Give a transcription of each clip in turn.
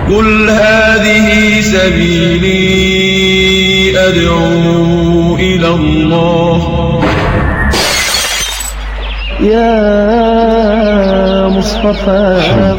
قل هذه سبيلي أدعو إلى الله يا مصطفى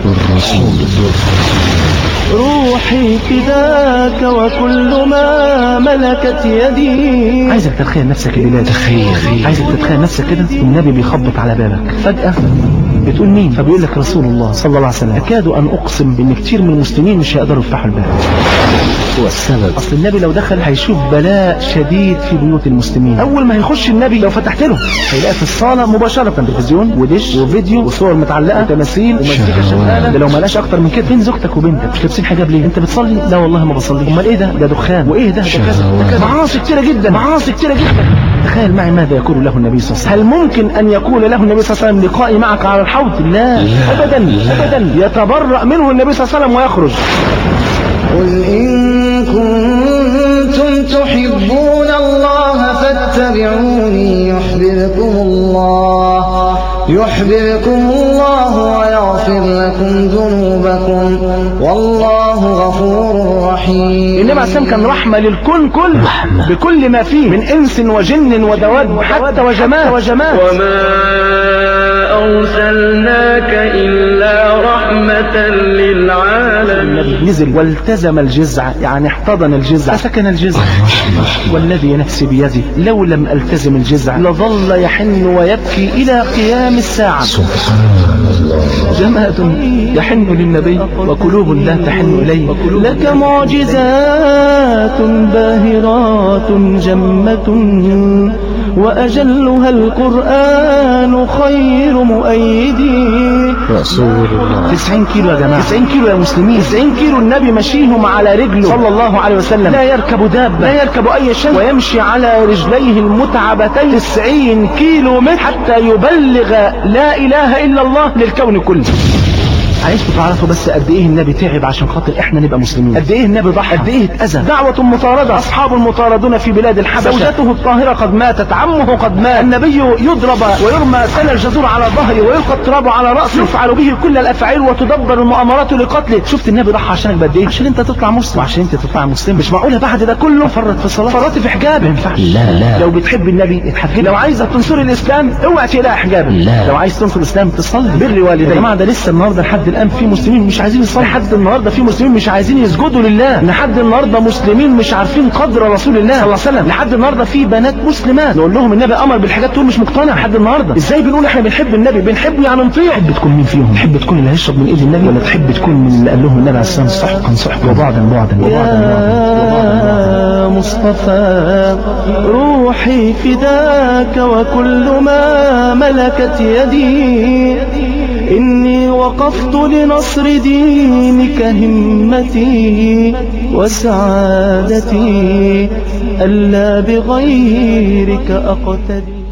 روحي فداك وكل ما ملكت يدي عايزك تتخيل نفسك الليلة تخيل عايزك تتخيل نفسك كده النبي بيخبط على بابك فجأة بتقول مين فبيقول لك رسول الله صلى الله عليه وسلم اكاد ان اقسم بان كتير من المسلمين مش هيقدروا يفتحوا الباب هو السبب اصل النبي لو دخل هيشوف بلاء شديد في بيوت المسلمين اول ما هيخش النبي لو فتحت له هيلاقي في الصاله مباشره تلفزيون ودش وفيديو وصور متعلقه وتماثيل ومزيكا شغاله ده لو ما لاش اكتر من كده فين زوجتك وبنتك مش لابسين حجاب ليه انت بتصلي لا والله ما بصلي امال ايه ده ده دخان وايه ده ده كذا ده كذا معاصي كتيره جدا معاصي كتيره جدا تخيل معي ماذا يقول له النبي صلى الله عليه وسلم هل ممكن ان يقول له النبي صلى الله عليه وسلم لقائي معك على الحوض لا ابدا ابدا يتبرأ منه النبي صلى الله عليه وسلم ويخرج قل إن كنتم تحبون الله فاتبعوني يحببكم الله يحببكم الله ويغفر لكم ذنوبكم والله غفور رحيم النبي عليه السلام كان رحمة للكون كله بكل ما فيه من انس وجن ودواب حتى وجماد وجماد وما أرسلناك إلا رحمة للعالمين النبي نزل والتزم الجزع يعني احتضن الجزع فسكن الجزع والذي نفسي بيده لو لم التزم الجزع لظل يحن ويبكي الى قيام الساعة جماد يحن للنبي وقلوب لا تحن اليه لك معجزات باهرات جمة وأجلها القرآن خير مؤيدي رسول الله 90 كيلو يا جماعة 90 كيلو يا مسلمين 90 كيلو النبي مشيهم على رجله صلى الله عليه وسلم لا يركب دابة لا يركب أي شيء ويمشي على رجليه المتعبتين 90 كيلو متر حتى يبلغ لا إله إلا الله للكون كله عايزكم تعرفوا بس قد ايه النبي تعب عشان خاطر احنا نبقى مسلمين قد ايه النبي ضحى قد ايه اتاذى دعوه مطارده اصحاب المطاردون في بلاد الحبشه زوجته الطاهره قد ماتت عمه قد مات النبي يضرب ويرمى سن الجزور على ظهره ويلقى التراب على راسه يفعل به كل الافعال وتدبر المؤامرات لقتله شفت النبي ضحى عشانك قد ايه عشان انت تطلع مسلم وعشان انت تطلع مسلم مش معقوله بعد ده كله فرط في الصلاه فرط في حجاب ما ينفعش لا لا لو بتحب النبي اتحجب لو عايزه تنصر الاسلام اوعى تقلع حجابك لا. لو عايز تنصر الاسلام تصلي بر والديك يا جماعه ده لسه النهارده لحد الان في مسلمين مش عايزين يصلوا لحد النهارده في مسلمين مش عايزين يسجدوا لله لحد النهارده مسلمين مش عارفين قدر رسول الله صلى الله عليه وسلم لحد النهارده في بنات مسلمات نقول لهم النبي امر بالحاجات تقول مش مقتنع لحد النهارده ازاي بنقول احنا بنحب النبي بنحبه يعني نطيع تحب تكون مين فيهم تحب تكون اللي هيشرب من ايد النبي ولا تحب تكون من اللي قال لهم النبي عليه الصلاه والسلام صحقا صحقا وبعدا بعدا وبعدا يا مصطفى روحي فداك وكل ما ملكت يدي إني وقفت لنصر دينك همتي وسعادتي ألا بغيرك أقتدي